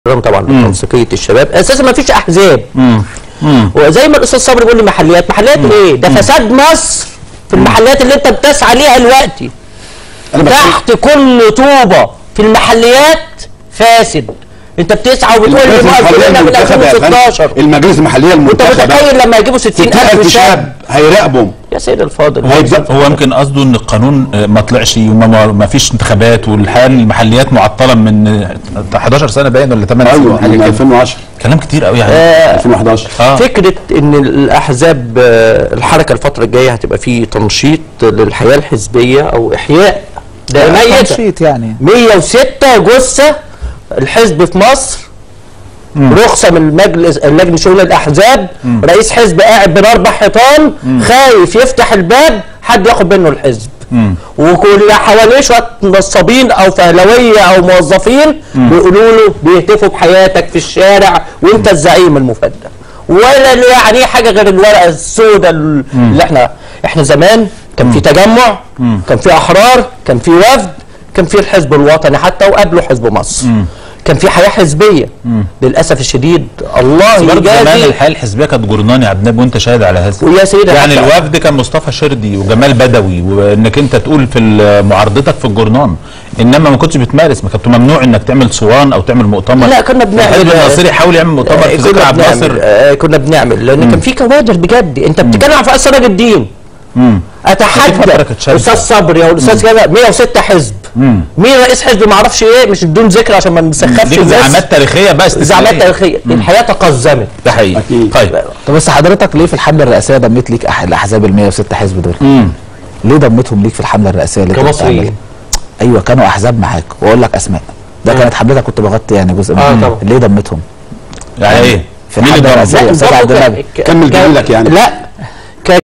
احترام طبعا لتنسيقيه الشباب اساسا ما فيش احزاب وزي ما الاستاذ صبري بيقول لي محليات محليات ايه ده فساد مصر في المحليات اللي انت بتسعى ليها دلوقتي انا بس تحت كل طوبه في المحليات فاسد انت بتسعى وبتقول لي المجالس مؤذن المحليه هنا من المنتخبه يا 2016 فندم المجالس المحليه انت المنتخبه متخيل لما يجيبوا 60000 60000 شاب شاب هيراقبهم يا سيد الفاضل هيتبقى هو يمكن قصده ان القانون آه، ما طلعش وما ما- ما فيش انتخابات والحقيقه المحليات معطله من آه، 11 سنه باين ولا 8 سنين ايوه حاجه من كده 2010 كلام كتير قوي يعني 2011 اه فكره ان الاحزاب آه، الحركه الفتره الجايه هتبقى في تنشيط للحياه الحزبيه او احياء ده ميته تنشيط يعني 106 جثه الحزب في مصر رخصه من المجلس اللجنه شؤون الاحزاب رئيس حزب قاعد بين اربع حيطان خايف يفتح الباب حد ياخد منه الحزب وكل حواليه شويه نصابين او فهلويه او موظفين بيقولوا له بيهتفوا بحياتك في الشارع وانت الزعيم المفدى ولا له يعني حاجه غير الورقه السوداء اللي احنا احنا زمان كان في تجمع كان في احرار كان في وفد كان في الحزب الوطني حتى وقبله حزب مصر كان في حياه حزبيه للاسف الشديد الله برضه زمان يجازي الحياه الحزبيه كانت جرناني يا عبد وانت شاهد على هذا ويا سيدي يعني حتى- الوفد كان مصطفى شردي وجمال بدوي وانك انت تقول في ال- معارضتك في الجرنان انما ما كنتش بتمارس ما كنت ممنوع انك تعمل صوان او تعمل مؤتمر لا، كنا بنعمل- الحزب الناصري حاول يعمل مؤتمر آه، في ذكرى كنا عبد بنعمل الناصر آه، كنا بنعمل لان كان في كوادر بجد انت بتتكلم عن فؤاد سراج الدين أكيد فترة اتحدى كانت شاذة. استاذ صبري او الاستاذ كده 106 حزب مين رئيس حزب ما اعرفش ايه مش بدون ذكر عشان ما نسخفش دي الناس زعامات تاريخيه بقى استثنائية. زعامات تاريخيه الحياه تقزمت ده حقيقي أكيد. طيب طب بس حضرتك ليه في الحمله الرئاسيه ضميت ليك أح- الاحزاب ال 106 حزب دول؟ ليه ضميتهم ليك في الحمله الرئاسيه اللي كنت كمصريين. بتعملها؟ ايوه كانوا احزاب معاك واقول لك اسماء ده كانت حملتك كنت بغطي يعني جزء آه، منها طبعا. ليه ضمتهم؟ يعني ايه في مين الحمله اللي ضمه؟ الرئاسيه استاذ برضه عبد كان- النبي ك- كمل كان- جميلك يعني. لا كان